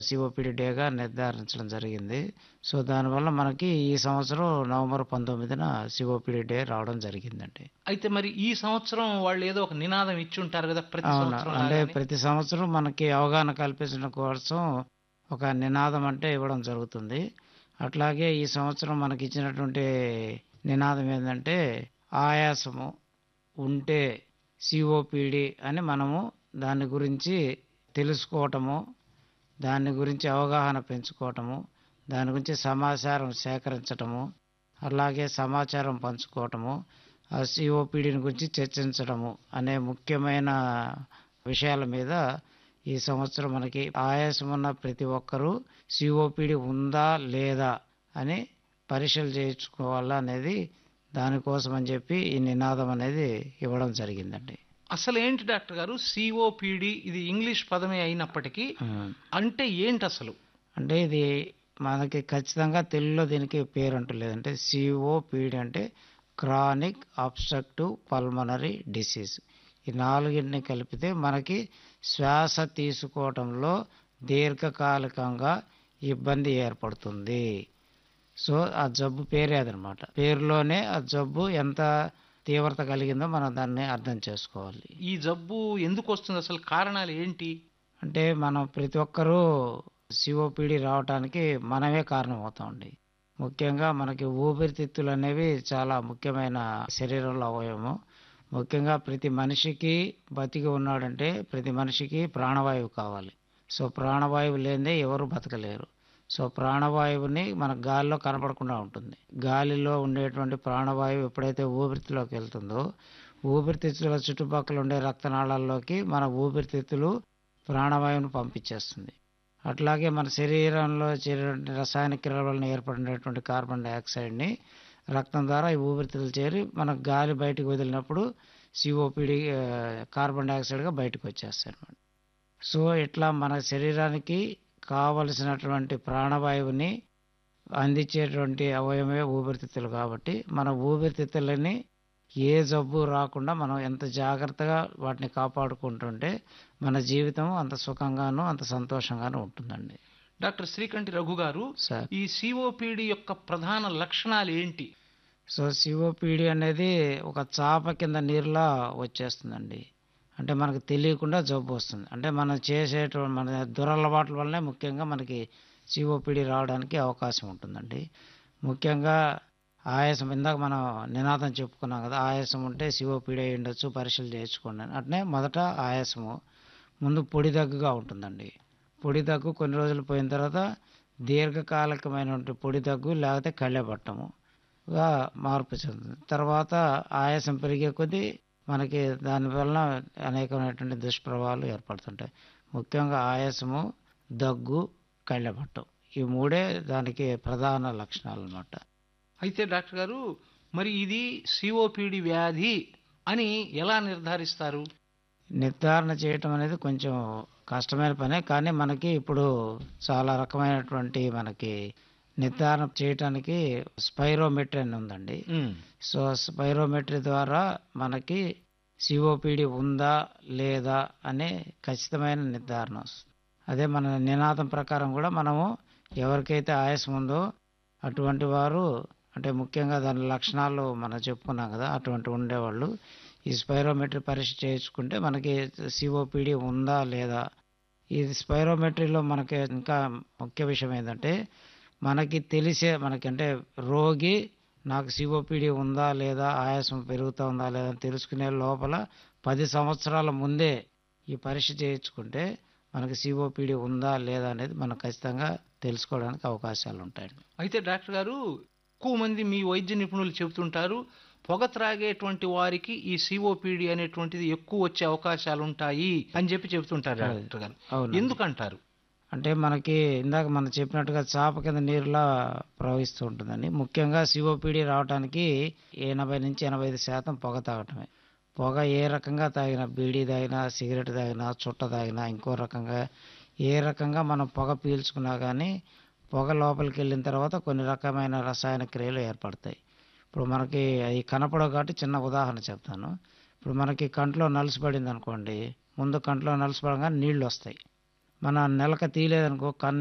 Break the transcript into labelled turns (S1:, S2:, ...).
S1: COPD డేగా నిర్ధారించడం జరిగింది సో దానివల్ల మనకి ఈ సంవత్సరం నవంబర్ పంతొమ్మిదిన సిఓపిడి డే రావడం జరిగిందండి
S2: అయితే మరి ఈ సంవత్సరం వాళ్ళు ఏదో ఒక నినాదం ఇచ్చి ఉంటారు కదా ప్రతి
S1: అవును
S2: సంవత్సరం
S1: అంటే
S2: లాగానే.
S1: ప్రతి సంవత్సరం మనకి అవగాహన కల్పించడం కోసం ఒక నినాదం అంటే ఇవ్వడం జరుగుతుంది అట్లాగే ఈ సంవత్సరం మనకి ఇచ్చినటువంటి నినాదం ఏంటంటే ఆయాసము ఉంటే సిఓపిడి అని మనము దాని గురించి తెలుసుకోవటము దాని గురించి అవగాహన పెంచుకోవటము దాని గురించి సమాచారం సేకరించటము అలాగే సమాచారం పంచుకోవటము ఆ సిఓపిడిని గురించి చర్చించడము అనే ముఖ్యమైన విషయాల మీద ఈ సంవత్సరం మనకి ఆయాసం ఉన్న ప్రతి ఒక్కరూ సిఓపిడి ఉందా లేదా అని పరీక్షలు చేయించుకోవాలా అనేది దానికోసం అని చెప్పి ఈ నినాదం అనేది ఇవ్వడం జరిగిందండి
S2: అసలు ఏంటి డాక్టర్ గారు సిఓపిడి ఇది ఇంగ్లీష్ పదమే అయినప్పటికీ
S1: ఉమ్.
S2: అంటే ఏంటి అసలు
S1: అంటే ఇది మనకి ఖచ్చితంగా తెలుగులో దీనికి పేరు అంటూ లేదంటే సిఓపిడి అంటే క్రానిక్ అబ్స్ట్రక్టివ్ పల్మనరీ డిసీజ్ ఈ నాలుగింటిని కలిపితే మనకి శ్వాస తీసుకోవటంలో దీర్ఘకాలికంగా ఇబ్బంది ఏర్పడుతుంది సో ఆ జబ్బు పేరే అదనమాట పేరులోనే ఆ జబ్బు ఎంత తీవ్రత కలిగిందో మనం దాన్ని అర్థం చేసుకోవాలి
S2: ఈ జబ్బు ఎందుకు వస్తుంది అసలు కారణాలు ఏంటి
S1: అంటే మనం ప్రతి ఒక్కరూ సిఓపిడి రావటానికి మనమే కారణం అవుతామండి ముఖ్యంగా మనకి ఊపిరితిత్తులు అనేవి చాలా ముఖ్యమైన శరీరంలో అవయవము ముఖ్యంగా ప్రతి మనిషికి బతికి ఉన్నాడంటే ప్రతి మనిషికి ప్రాణవాయువు కావాలి సో ప్రాణవాయువు లేనిదే ఎవరు బతకలేరు సో ప్రాణవాయువుని మన గాలిలో కనపడకుండా ఉంటుంది గాలిలో ఉండేటువంటి ప్రాణవాయువు ఎప్పుడైతే ఊపిరితిత్తులోకి వెళ్తుందో ఊపిరితిత్తుల చుట్టుపక్కల ఉండే రక్తనాళాల్లోకి మన ఊపిరితిత్తులు ప్రాణవాయువును పంపించేస్తుంది అట్లాగే మన శరీరంలో చేరేటువంటి రసాయన క్రియల వలన ఏర్పడినటువంటి కార్బన్ డైఆక్సైడ్ని రక్తం ద్వారా ఈ ఊపిరితిత్తులు చేరి మన గాలి బయటకు వదిలినప్పుడు సిఓపిడి కార్బన్ డైఆక్సైడ్గా బయటకు వచ్చేస్తాయి అన్నమాట సో ఇట్లా మన శరీరానికి కావలసినటువంటి ప్రాణవాయువుని అందించేటువంటి అవయవమే ఊపిరితిత్తులు కాబట్టి మన ఊపిరితిత్తులని ఏ జబ్బు రాకుండా మనం ఎంత జాగ్రత్తగా వాటిని కాపాడుకుంటుంటే మన జీవితం అంత సుఖంగాను అంత సంతోషంగాను ఉంటుందండి
S2: డాక్టర్ శ్రీకంఠి రఘు గారు
S1: సార్
S2: ఈ సిఓపిడి యొక్క ప్రధాన లక్షణాలు ఏంటి
S1: సో సిఓపిడి అనేది ఒక చాప కింద నీరులా వచ్చేస్తుందండి అంటే మనకు తెలియకుండా జబ్బు వస్తుంది అంటే మనం చేసేటువంటి మన దురలవాట్ల వల్లనే ముఖ్యంగా మనకి సిఓపిడి రావడానికి అవకాశం ఉంటుందండి ముఖ్యంగా ఆయాసం ఇందాక మనం నినాదం చెప్పుకున్నాం కదా ఆయాసం ఉంటే సిఓపిడి అయి ఉండొచ్చు పరీక్షలు చేయించుకోండి అని అట్నే మొదట ఆయాసము ముందు పొడి దగ్గుగా ఉంటుందండి పొడి దగ్గు కొన్ని రోజులు పోయిన తర్వాత దీర్ఘకాలికమైనటువంటి పొడి దగ్గు లేకపోతే కళ్ళెపట్టము గా మార్పు చెందుతుంది తర్వాత ఆయాసం పెరిగే కొద్దీ మనకి దానివల్ల అనేకమైనటువంటి దుష్ప్రభావాలు ఏర్పడుతుంటాయి ముఖ్యంగా ఆయాసము దగ్గు కళ్ళెపట్టం ఈ మూడే దానికి ప్రధాన లక్షణాలు అన్నమాట
S2: అయితే డాక్టర్ గారు మరి ఇది సిఓపిడి వ్యాధి అని ఎలా నిర్ధారిస్తారు
S1: నిర్ధారణ చేయటం అనేది కొంచెం కష్టమైన పనే కానీ మనకి ఇప్పుడు చాలా రకమైనటువంటి మనకి నిర్ధారణ చేయటానికి స్పైరోమెట్రీ అని ఉందండి సో స్పైరోమెట్రీ ద్వారా మనకి సిఓపిడి ఉందా లేదా అనే ఖచ్చితమైన నిర్ధారణ వస్తుంది అదే మన నినాదం ప్రకారం కూడా మనము ఎవరికైతే ఆయాసం ఉందో అటువంటి వారు అంటే ముఖ్యంగా దాని లక్షణాలు మనం చెప్పుకున్నాం కదా అటువంటి ఉండేవాళ్ళు ఈ స్పైరోమెట్రీ పరీక్ష చేయించుకుంటే మనకి సిఓపిడి ఉందా లేదా ఈ స్పైరోమెట్రీలో మనకి ఇంకా ముఖ్య విషయం ఏంటంటే మనకి తెలిసే మనకి అంటే రోగి నాకు సిఓపిడి ఉందా లేదా ఆయాసం పెరుగుతూ ఉందా లేదా అని తెలుసుకునే లోపల పది సంవత్సరాల ముందే ఈ పరీక్ష చేయించుకుంటే మనకి సిఓపిడి ఉందా లేదా అనేది మనం ఖచ్చితంగా తెలుసుకోవడానికి అవకాశాలు ఉంటాయండి
S2: అయితే డాక్టర్ గారు ఎక్కువ మంది మీ వైద్య నిపుణులు చెబుతుంటారు పొగ త్రాగేటువంటి వారికి ఈ సిఓపిడి అనేటువంటిది ఎక్కువ వచ్చే అవకాశాలు ఉంటాయి అని చెప్పి చెబుతుంటారు డాక్టర్ గారు
S1: అవును
S2: ఎందుకంటారు
S1: అంటే మనకి ఇందాక మనం చెప్పినట్టుగా చాప కింద నీరులా ప్రవహిస్తూ ఉంటుందండి ముఖ్యంగా సిఓపిడి రావడానికి ఎనభై నుంచి ఎనభై ఐదు శాతం పొగ తాగటమే పొగ ఏ రకంగా తాగినా బీడీ తాగినా సిగరెట్ తాగినా చుట్ట తాగినా ఇంకో రకంగా ఏ రకంగా మనం పొగ పీల్చుకున్నా కానీ పొగ లోపలికి వెళ్ళిన తర్వాత కొన్ని రకమైన రసాయన క్రియలు ఏర్పడతాయి ఇప్పుడు మనకి అవి కనపడవు కాబట్టి చిన్న ఉదాహరణ చెప్తాను ఇప్పుడు మనకి కంట్లో నలుసు పడింది అనుకోండి ముందు కంట్లో నలుసు పడగానే నీళ్ళు వస్తాయి మన నెలక తీయలేదనుకో కన్ను